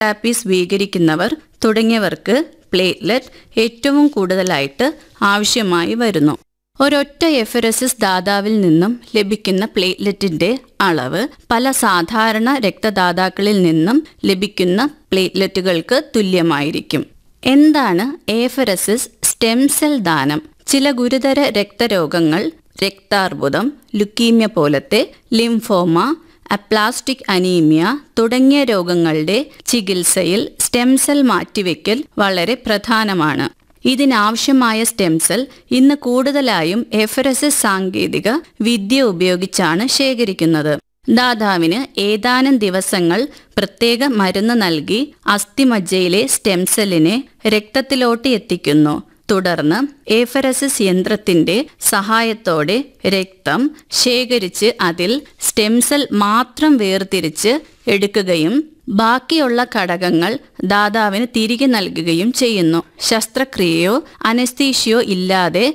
therapy സ്വീകരിക്കുന്നവർ തുടങ്ങിയവർക്ക് platelet ഏറ്റവും കൂടുതലായിട്ട് ആവശ്യമായി വരുന്നു ഒരൊറ്റ എഫറസിസ് ദാതാവിൽ നിന്നും ലഭിക്കുന്ന പ്ലേറ്റ്ലെറ്റിന്റെ അളവ് പല സാധാരണ രക്തദാതാക്കളിൽ നിന്നും ലഭിക്കുന്ന പ്ലേറ്റ്ലെറ്റുകൾക്ക് തുല്യമായിരിക്കും എന്താണ് ഏഫറസിസ് സ്റ്റെം സെൽ ദാനം ചില ഗുരുതര രക്തരോഗങ്ങൾ രക്താർബുദം ലുക്കീമ്യ പോലത്തെ ലിംഫോമ അപ്ലാസ്റ്റിക് അനീമിയ തുടങ്ങിയ രോഗങ്ങളുടെ ചികിത്സയിൽ സ്റ്റെം സെൽ മാറ്റിവെക്കൽ വളരെ പ്രധാനമാണ് ഇതിനാവശ്യമായ സ്റ്റെം സെൽ ഇന്ന് കൂടുതലായും എഫറസിസ് സാങ്കേതിക വിദ്യ ഉപയോഗിച്ചാണ് ശേഖരിക്കുന്നത് ദാതാവിന് ഏതാനും ദിവസങ്ങൾ പ്രത്യേക മരുന്ന് നൽകി അസ്ഥിമജ്ജയിലെ സ്റ്റെം സെല്ലിനെ രക്തത്തിലോട്ട് എത്തിക്കുന്നു തുടർന്ന് ഏഫറസിസ് യന്ത്രത്തിന്റെ സഹായത്തോടെ രക്തം ശേഖരിച്ച് അതിൽ സ്റ്റെം സെൽ മാത്രം വേർതിരിച്ച് എടുക്കുകയും ബാക്കിയുള്ള ഘടകങ്ങൾ ദാതാവിന് തിരികെ നൽകുകയും ചെയ്യുന്നു ശസ്ത്രക്രിയയോ അനസ്തീഷ്യയോ ഇല്ലാതെ